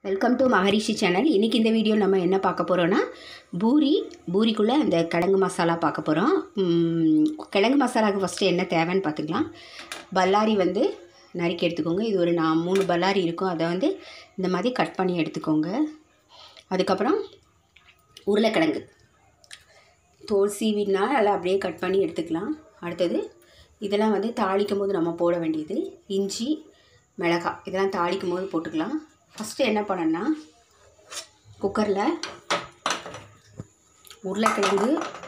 welcome to Maharishi channel இன்றைக்கி இந்த video நம்ம என்ன பார்க்க போகிறோன்னா பூரி பூரிக்குள்ளே அந்த கிழங்கு மசாலா பார்க்க போகிறோம் கிழங்கு மசாலாவுக்கு ஃபஸ்ட்டு என்ன தேவைன்னு பார்த்துக்கலாம் பல்லாரி வந்து நறுக்கி எடுத்துக்கோங்க இது ஒரு நான் மூணு பல்லாரி இருக்கும் அதை வந்து இந்த மாதிரி கட் பண்ணி எடுத்துக்கோங்க அதுக்கப்புறம் உருளைக்கிழங்கு தோல் சீவினா அதில் அப்படியே கட் பண்ணி எடுத்துக்கலாம் அடுத்தது இதெல்லாம் வந்து தாளிக்கும் போது நம்ம போட வேண்டியது இஞ்சி மிளகாய் இதெல்லாம் தாளிக்கும் போது போட்டுக்கலாம் ஃபஸ்ட்டு என்ன பண்ணேன்னா குக்கரில் உருளைக்கிழங்கு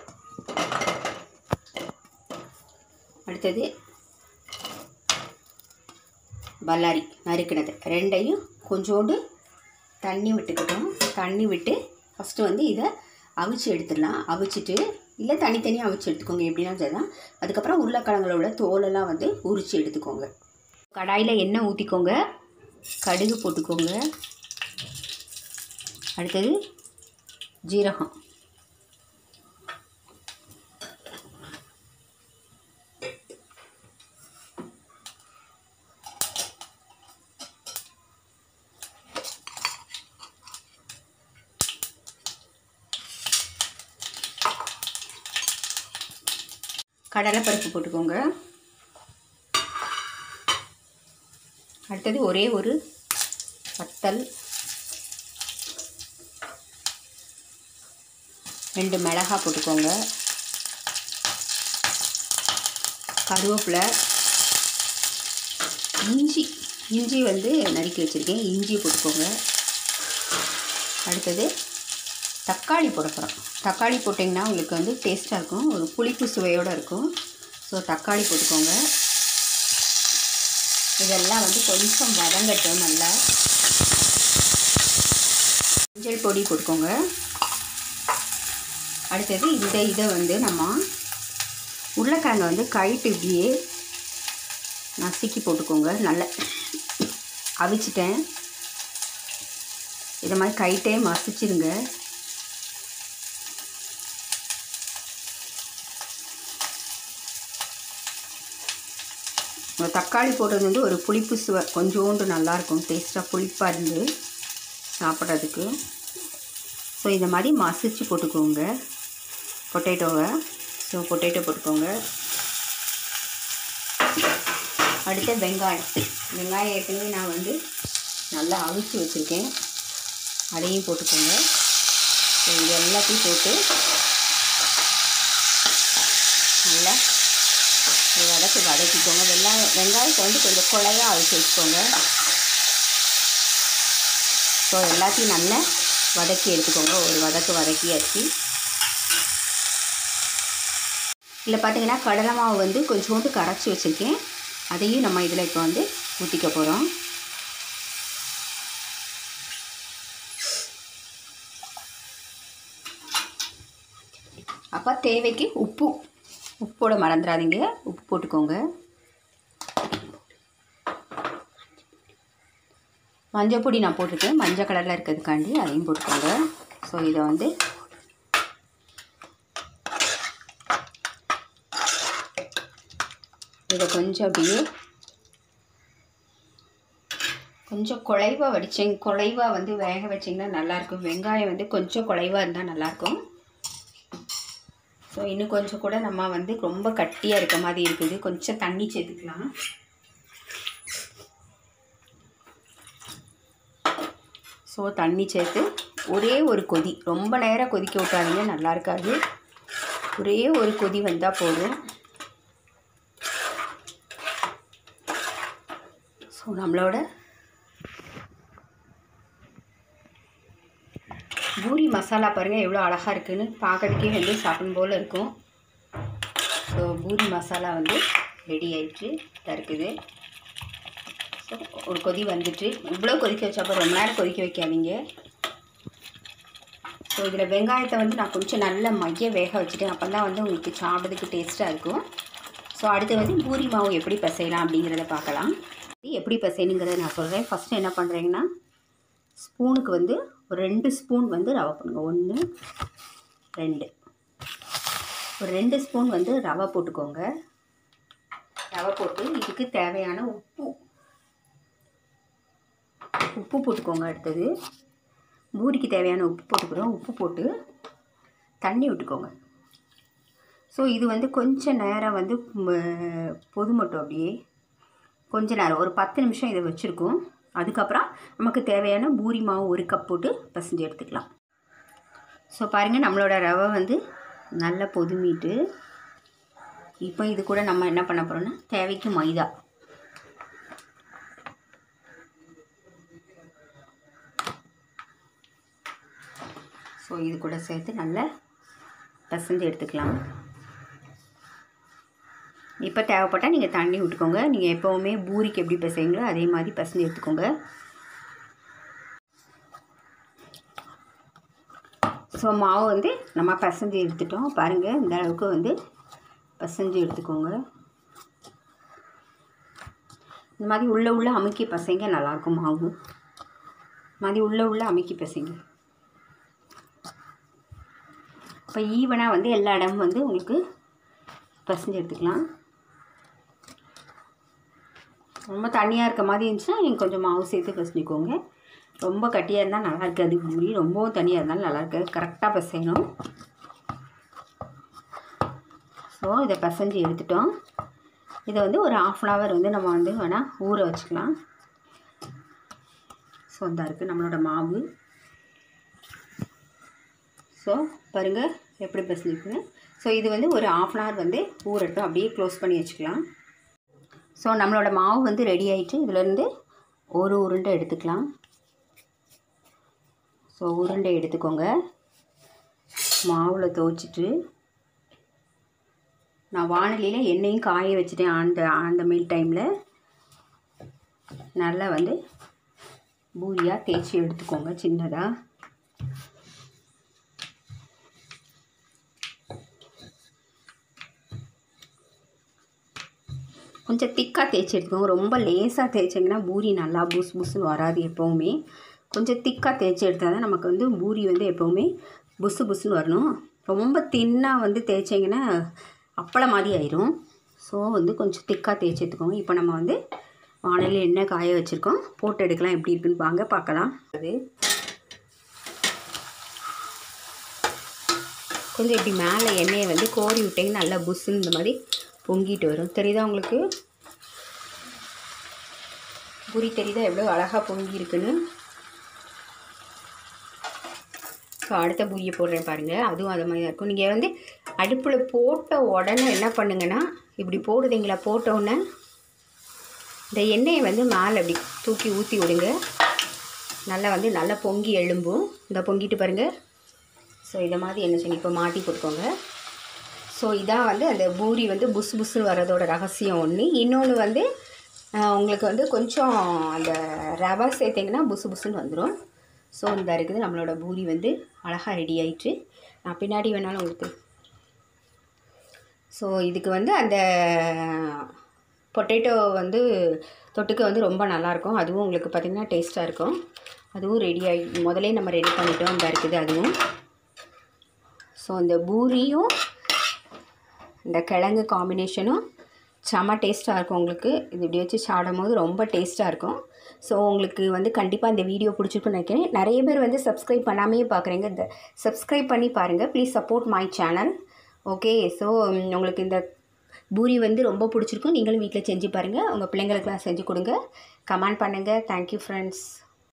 அடுத்தது பல்லாரி நறுக்கினது ரெண்டையும் கொஞ்சோண்டு தண்ணி விட்டுக்கிட்டோம் தண்ணி விட்டு ஃபஸ்ட்டு வந்து இதை அவிச்சு எடுத்துடலாம் அவிச்சிட்டு இல்லை தனித்தனியாக அவிச்சு எடுத்துக்கோங்க எப்படின்னா சரிதான் அதுக்கப்புறம் உருளைக்கிழங்குல உள்ள தோலெல்லாம் வந்து உரித்து எடுத்துக்கோங்க கடாயில் எண்ணெய் ஊற்றிக்கோங்க கடுகு போட்டுக்கோங்க அடுத்தது ஜீரகம் கடலைப்பருப்பு போட்டுக்கோங்க அடுத்தது ஒரே ஒரு வத்தல் ரெண்டு மிளகா போட்டுக்கோங்க கருவேப்பிலை இஞ்சி இஞ்சி வந்து நறுக்கி வச்சுருக்கேன் இஞ்சி போட்டுக்கோங்க அடுத்தது தக்காளி போட போகிறோம் தக்காளி போட்டிங்கன்னா உங்களுக்கு வந்து டேஸ்ட்டாக இருக்கும் ஒரு புளிப்பு சுவையோடு இருக்கும் ஸோ தக்காளி போட்டுக்கோங்க இதெல்லாம் வந்து கொஞ்சம் வதங்கட்டும் நல்லா மஞ்சள் பொடி போட்டுக்கோங்க அடுத்தது இந்த இதை வந்து நம்ம உருளைக்கிழங்கை வந்து கழிட்டு இப்படியே நசுக்கி போட்டுக்கோங்க நல்லா அவிச்சிட்டேன் இதை மாதிரி கைட்டே மசிச்சிருங்க தக்காளி போடுறது வந்து ஒரு புளிப்பு சுவை கொஞ்சோண்டு நல்லாயிருக்கும் டேஸ்ட்டாக புளிப்பாக இருந்து சாப்பிட்றதுக்கு ஸோ இந்த மாதிரி மசிச்சு போட்டுக்கோங்க பொட்டேட்டோவை ஸோ பொட்டேட்டோ போட்டுக்கோங்க அடுத்த வெங்காயம் வெங்காயம் ஏற்கனவே நான் வந்து நல்லா அவிச்சு வச்சுருக்கேன் அதையும் போட்டுக்கோங்க ஸோ இது எல்லாத்தையும் போட்டு நல்லா வதக்கி வதக்கிக்கோங்க வெங்காயம் வெங்காயத்தை வந்து கொஞ்சம் குழையாக அவிச்சு வச்சுக்கோங்க ஸோ எல்லாத்தையும் நல்லா வதக்கி எடுத்துக்கோங்க ஒரு வதக்கு வதக்கியாச்சு இதில் பார்த்தீங்கன்னா கடலை மாவு வந்து கொஞ்சோண்டு கரைச்சி வச்சுருக்கேன் அதையும் நம்ம இதில் இப்போ வந்து ஊற்றிக்க போகிறோம் அப்போ தேவைக்கு உப்பு உப்போட மறந்துடாதீங்க உப்பு போட்டுக்கோங்க மஞ்சள் பொடி நான் போட்டிருக்கேன் மஞ்சள் கலரில் இருக்கிறதுக்காண்டி அதையும் போட்டுக்கோங்க ஸோ இதை வந்து இதை கொஞ்சம் அப்படியே கொஞ்சம் குழைவாக வடிச்சிங்க குழைவாக வந்து வேக வச்சிங்கன்னா நல்லாயிருக்கும் வெங்காயம் வந்து கொஞ்சம் குழைவாக இருந்தால் நல்லாயிருக்கும் ஸோ இன்னும் கொஞ்சம் கூட நம்ம வந்து ரொம்ப கட்டியாக இருக்க மாதிரி இருக்குது கொஞ்சம் தண்ணி சேர்த்துக்கலாம் ஸோ தண்ணி சேர்த்து ஒரே ஒரு கொதி ரொம்ப நேரம் கொதிக்க விட்டாதீங்க நல்லா இருக்காது ஒரே ஒரு கொதி வந்தால் போதும் ஸோ நம்மளோட பூரி மசாலா பாருங்கள் எவ்வளோ அழகாக இருக்குதுன்னு பார்க்கறதுக்கே வந்து சாப்பிடும் போல் இருக்கும் ஸோ பூரி மசாலா வந்து ரெடி ஆயிடுச்சு இருக்குது ஸோ ஒரு கொதி வந்துட்டு இவ்வளோ கொதிக்க வச்சப்போ ரொம்ப நேரம் கொதிக்க வைக்காதீங்க ஸோ இதில் வெங்காயத்தை வந்து நான் கொஞ்சம் நல்ல மைய வேக வச்சுட்டேன் அப்போ தான் வந்து உங்களுக்கு சாப்பிட்றதுக்கு டேஸ்ட்டாக இருக்கும் ஸோ அடுத்து வந்து பூரி மாவு எப்படி பிசையலாம் அப்படிங்கிறத பார்க்கலாம் எப்படி பிசையணுங்கிறத நான் சொல்கிறேன் ஃபஸ்ட்டு என்ன பண்ணுறீங்கன்னா ஸ்பூனுக்கு வந்து ஒரு ரெண்டு ஸ்பூன் வந்து ரவை பண்ணுங்க ஒன்று ரெண்டு ஒரு ரெண்டு ஸ்பூன் வந்து ரவை போட்டுக்கோங்க ரவை போட்டு இதுக்கு தேவையான உப்பு உப்பு போட்டுக்கோங்க அடுத்தது பூரிக்கு தேவையான உப்பு போட்டுக்கிறோம் உப்பு போட்டு தண்ணி விட்டுக்கோங்க ஸோ இது வந்து கொஞ்ச நேரம் வந்து ம- பொதுமட்டும் அப்படியே கொஞ்ச நேரம் ஒரு பத்து நிமிஷம் இதை வச்சுருக்கோம் அதுக்கப்புறம் நமக்கு தேவையான பூரி மாவு ஒரு கப் போட்டு பிசைஞ்சு எடுத்துக்கலாம் ஸோ பாருங்கள் நம்மளோட ரவை வந்து நல்லா பொதுமிட்டு இப்போ இது கூட நம்ம என்ன பண்ண போகிறோம்னா தேவைக்கு மைதா ஸோ இது கூட சேர்த்து நல்லா பிசைஞ்சு எடுத்துக்கலாம் இப்போ தேவைப்பட்டால் நீங்கள் தண்ணி விட்டுக்கோங்க நீங்கள் எப்போவுமே பூரிக்கு எப்படி பிசைங்களோ அதே மாதிரி பிசைஞ்சு எடுத்துக்கோங்க ஸோ மாவு வந்து நம்ம பிசைஞ்சு எடுத்துட்டோம் பாருங்கள் இந்த அளவுக்கு வந்து பிசைஞ்சு எடுத்துக்கோங்க இந்த மாதிரி உள்ளே உள்ளே அமுக்கி பசைங்க நல்லாயிருக்கும் மாவு இந்த மாதிரி உள்ளே உள்ளே அமுக்கி பசைங்க இப்போ ஈவனாக வந்து எல்லா இடமும் வந்து உங்களுக்கு பிசைஞ்சு எடுத்துக்கலாம் ரொம்ப தண்ணியாக இருக்க மாதிரி இருந்துச்சுன்னா நீங்கள் கொஞ்சம் மாவு சேர்த்து பிசைஞ்சுக்கோங்க ரொம்ப கட்டியாக இருந்தால் நல்லா இருக்காது பூரி ரொம்பவும் தண்ணியாக இருந்தாலும் நல்லா இருக்காது கரெக்டாக பிசையணும் ஸோ இதை பிசைஞ்சு எடுத்துட்டோம் இதை வந்து ஒரு ஆஃப் அன் ஹவர் வந்து நம்ம வந்து வேணால் ஊற வச்சுக்கலாம் ஸோ இந்த இருக்குது நம்மளோட மாவு ஸோ பாருங்கள் எப்படி பிசைஞ்சுக்குங்க ஸோ இது வந்து ஒரு ஆஃப் அன் ஹவர் வந்து ஊறட்டும் அப்படியே க்ளோஸ் பண்ணி வச்சுக்கலாம் ஸோ நம்மளோட மாவு வந்து ரெடி ஆயிட்டு இதுலேருந்து ஒரு உருண்டை எடுத்துக்கலாம் ஸோ உருண்டை எடுத்துக்கோங்க மாவில் துவச்சிட்டு நான் வானிலையில் எண்ணெயும் காய வச்சுட்டேன் அந்த அந்த மீல் டைமில் நல்லா வந்து பூரியாக தேய்ச்சி எடுத்துக்கோங்க சின்னதாக கொஞ்சம் திக்காக தேய்ச்சி எடுத்துக்கோங்க ரொம்ப லேசாக தேய்ச்சிங்கன்னா பூரி நல்லா புஸ் புஸ்ன்னு வராது எப்போவுமே கொஞ்சம் திக்காக தேய்ச்சி எடுத்தால் தான் நமக்கு வந்து பூரி வந்து எப்போவுமே புசு புஸ்ன்னு வரணும் ரொம்ப தின்னாக வந்து தேய்ச்சிங்கன்னா அப்பளம் மாதிரி ஆயிரும் ஸோ வந்து கொஞ்சம் திக்காக தேய்ச்சி எடுத்துக்கோங்க இப்போ நம்ம வந்து வானலில் எண்ணெய் காய வச்சுருக்கோம் போட்டு எடுக்கலாம் எப்படி இருக்குன்னு வாங்க பார்க்கலாம் அது கொஞ்சம் இப்படி மேலே எண்ணெயை வந்து கோரி விட்டிங்கன்னா நல்லா புஸ்ஸுன்னு இந்த மாதிரி பொங்கிட்டு வரும் தெரியுதா உங்களுக்கு பூரி தெரியுதா எவ்வளோ அழகாக பொங்கி இருக்குன்னு ஸோ அடுத்த பூரியை போடுறேன் பாருங்கள் அதுவும் அது மாதிரி தான் இருக்கும் நீங்கள் வந்து அடுப்பில் போட்ட உடனே என்ன பண்ணுங்கன்னா இப்படி போடுதீங்களா போட்ட உடனே இந்த எண்ணெயை வந்து மேலே அப்படி தூக்கி ஊற்றி விடுங்க நல்லா வந்து நல்லா பொங்கி எழும்பும் இந்த பொங்கிட்டு பாருங்கள் ஸோ இதை மாதிரி என்ன செய்யணும் இப்போ மாட்டி போட்டுக்கோங்க ஸோ இதான் வந்து அந்த பூரி வந்து புஸ் புஸ்ஸு வர்றதோட ரகசியம் ஒன்று இன்னொன்று வந்து ஆஹ், உங்களுக்கு வந்து கொஞ்சம் அந்த ரவை சேர்த்திங்கன்னா புசு புசுன்னு வந்துடும் ஸோ இந்த இருக்குது நம்மளோட பூரி வந்து அழகாக ரெடி ஆயிட்டு நான் பின்னாடி வேணாலும் உங்களுக்கு ஸோ இதுக்கு வந்து அந்த பொட்டேட்டோ வந்து தொட்டுக்க வந்து ரொம்ப நல்லாயிருக்கும் அதுவும் உங்களுக்கு பார்த்திங்கன்னா டேஸ்ட்டாக இருக்கும் அதுவும் ரெடி ஆகி முதலே நம்ம ரெடி பண்ணிட்டோம் இந்த இருக்குது அதுவும் ஸோ இந்த பூரியும் இந்த கிழங்கு காம்பினேஷனும் செம டேஸ்ட்டாக இருக்கும் உங்களுக்கு இது இப்படி வச்சு சாடும் போது ரொம்ப டேஸ்ட்டாக இருக்கும் ஸோ உங்களுக்கு வந்து கண்டிப்பாக இந்த வீடியோ பிடிச்சிருக்குன்னு நினைக்கிறேன் நிறைய பேர் வந்து சப்ஸ்கிரைப் பண்ணாமையே பார்க்குறீங்க இந்த சப்ஸ்கிரைப் பண்ணி பாருங்கள் please support my channel okay so உங்களுக்கு இந்த பூரி வந்து ரொம்ப பிடிச்சிருக்கும் நீங்களும் வீட்டில் செஞ்சு பாருங்கள் உங்கள் பிள்ளைங்களுக்கெல்லாம் செஞ்சு கொடுங்க கமெண்ட் பண்ணுங்கள் தேங்க்யூ ஃப்ரெண்ட்ஸ்